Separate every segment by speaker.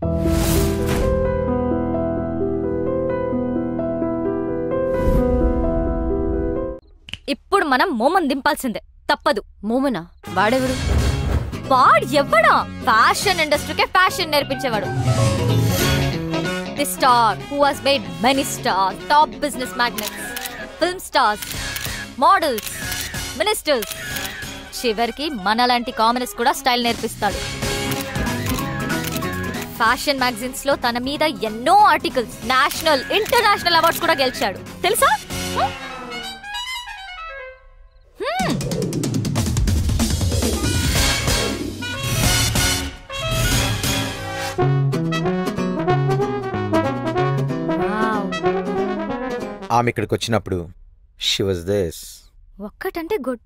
Speaker 1: ఇప్పుడు మనం మోమన్ దింపాల్సిందే తప్పదు
Speaker 2: మోమనా వాడెవడు
Speaker 1: వాడు ఎవడా ఫ్యాషన్ ఇండస్ట్రీకే ఫ్యాషన్ నేర్పించేవాడు the star who has made many star top business magnates film stars models ministers చివరికి మనలాంటి కామనర్స్ కూడా స్టైల్ నేర్పిస్తాడు ఫ్యాషన్ మ్యాగజైన్స్ లో తన మీద ఎన్నో ఆర్టికల్స్ నేషనల్ ఇంటర్నేషనల్ అవార్డ్స్ కూడా గెలిచాడు తెలుసా హ్మ్? హ్మ్. వావ్.
Speaker 3: ఆమె ఇక్కడికి వచ్చినప్పుడు షీ వాజ్ దిస్
Speaker 1: ఒక్కటంటే good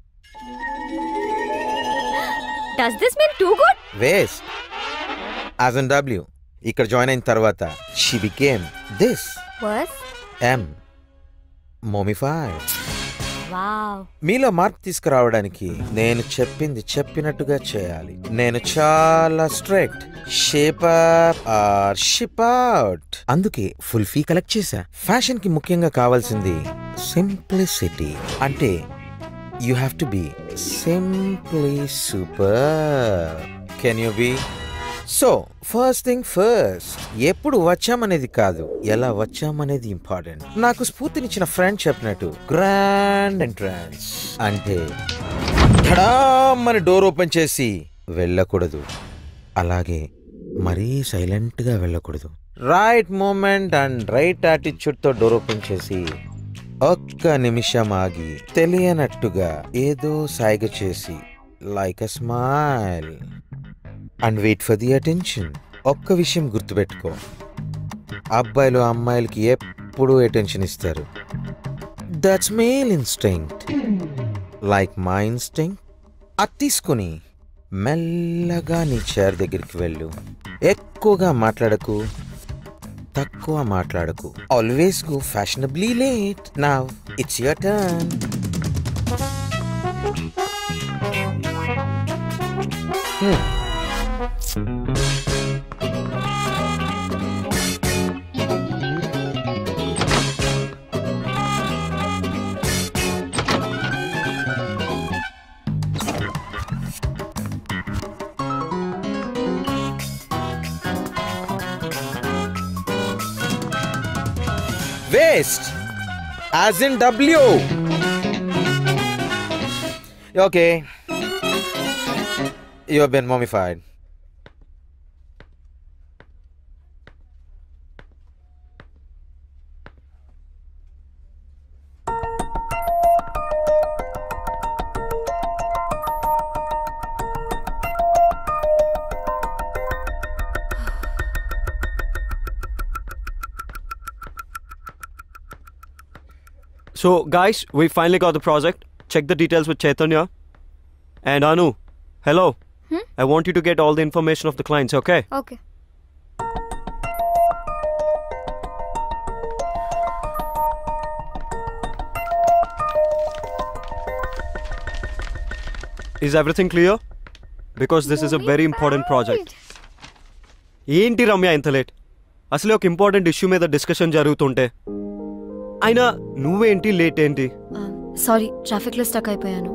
Speaker 1: does this mean too good
Speaker 3: waste as an W ఇక్కడ జాయిన్ అయిన తర్వాత she became this
Speaker 1: worse
Speaker 3: um momified
Speaker 1: wow
Speaker 3: మీలో మార్పు తీసుకురావడానికి నేను చెప్పింది చెప్పినట్టుగా చేయాలి నేను చాలా strict shape up or ship out అందుకే ఫుల్ ఫీ కలెక్ట్ చేశా ఫ్యాషన్ కి ముఖ్యంగా కావాల్సింది సింప్లిసిటీ అంటే you have to be simply super can you be so first thing first ఎప్పుడు వచ్చామనేది కాదు ఎలా వచ్చామనేది ఇంపార్టెంట్ నాకు స్ఫూర్తినిచ్చిన ఫ్రెండ్ చెప్పినట్టు గ్రాండ్ ఎంట్రన్స్ అంటే ధడామని డోర్ ఓపెన్ చేసి వెళ్ళకూడదు అలాగే మరీ సైలెంట్ గా వెళ్ళకూడదు right moment and right attitude తో డోర్ ఓపెన్ చేసి ఒక్క నిమిషం ఆగి తెలియనట్టుగా ఏదో సాయిగ చేసి like a smile and wait for the attention ఒక్క విషయం గుర్తుపెట్టుకో అబ్బాయిలు అమ్మాయిలకి ఎప్పుడూ అటెన్షన్ ఇస్తారు that's male instinct like my instinct అది తీసుకుని మెల్లగా నీ చైర్ దగ్గరికి వెళ్ళు ఎక్కువగా మాట్లాడకు తక్కువ మాట్లాడకు always go fashionably late now it's your turn Waste. As in W. Okay. You have been mummified.
Speaker 4: So, guys, we finally got the project. Check the details with Chaitanya. And Anu, hello. I want you to get all the information of the clients, okay?
Speaker 1: Okay
Speaker 4: Is everything clear? Because this is a very important project. ఏంటి రమ్య ఇంత late అసలే ఒక important issue మీద discussion జరుగుతుంటే అయినా నువ్వేంటి late ఏంటి
Speaker 2: sorry traffic లో స్టక్ అయిపోయాను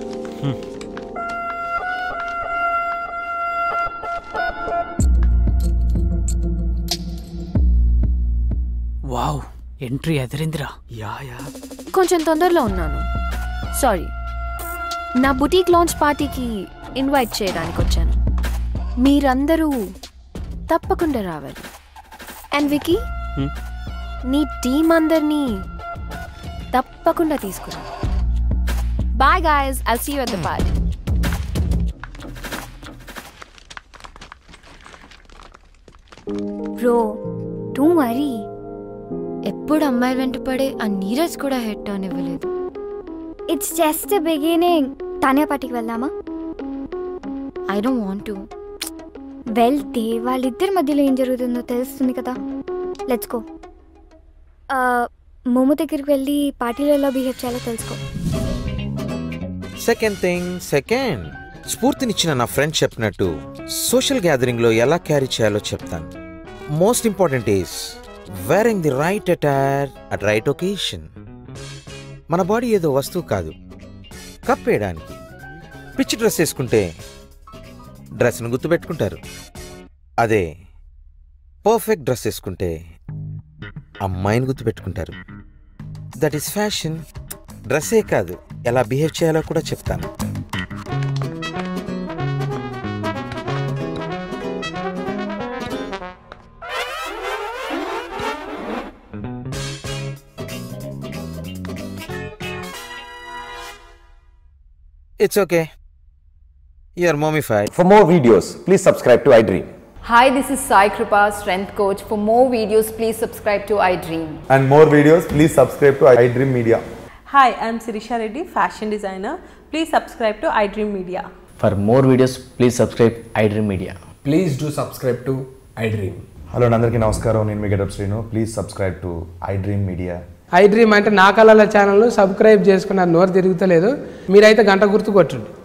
Speaker 5: వావ్ ఎంట్రీ ఎదిరిందిరా
Speaker 4: యా యా
Speaker 2: కొంచెం తొందరలో ఉన్నాను సారీ నా బుటీక్ లాంచ్ పార్టీకి ఇన్వైట్ చేయడానికి వచ్చాను మీరందరూ తప్పకుండా రావాలి అండ్ వికీ
Speaker 4: Hmm?
Speaker 2: నీ టీం అందరినీ తప్పకుండా తీసుకురా bye guys I'll see you at the party
Speaker 6: bro to worry ఎప్పుడు అమ్మాయి వెంట పడే ఆ నీరజ్ కూడా హెడ్ టర్న్ ఇవ్వలేదు
Speaker 7: ఇట్స్ జస్ట్ బిగినింగ్ తానే పార్టీకి వెళ్దామా
Speaker 6: ఐ డోంట్ వాంట్ టు
Speaker 7: వెళ్తే వాళ్ళిద్దరి మధ్యలో ఏం జరుగుతుందో తెలుస్తుంది కదా లెట్స్ గో మోము దగ్గరికి వెళ్ళి పార్టీలో ఎలా బిహేవ్ చేయాలో తెలుసుకో
Speaker 3: సెకండ్ థింగ్ సెకండ్ స్ఫూర్తినిచ్చిన నా ఫ్రెండ్ చెప్పినట్టు సోషల్ గ్యాదరింగ్ లో ఎలా క్యారీ చేయాలో చెప్తాను most important is wearing the right attire at right occasion మన బాడీ ఏదో వస్తువు కాదు కప్పేయడానికి పిచ్చి డ్రెస్ వేసుకుంటే డ్రెస్ను గుర్తుపెట్టుకుంటారు అదే పర్ఫెక్ట్ డ్రెస్ వేసుకుంటే అమ్మాయిని గుర్తుపెట్టుకుంటారు దట్ ఈస్ ఫ్యాషన్ డ్రెస్సే కాదు ఎలా బిహేవ్ చేయాలో కూడా చెప్తాను it's okay you're momified
Speaker 8: For more videos, please subscribe to iDream.
Speaker 9: Hi, this is Sai Kripa, strength coach. For more videos, please subscribe to iDream.
Speaker 10: And more videos, please subscribe to iDream Media.
Speaker 11: Hi, I'm Sirisha Reddy, fashion designer. Please subscribe to iDream Media.
Speaker 12: For more videos, please subscribe iDream Media.
Speaker 13: Please do subscribe to iDream.
Speaker 10: Hello అందరికీ నమస్కారం నేను మీ Getup Srinu please subscribe to iDream media
Speaker 5: iDream అంటే నా కళల channel subscribe చేసుకున్న నోరు తిరుగుతలేదు మీరైతే గంట గుర్తు కొట్టండి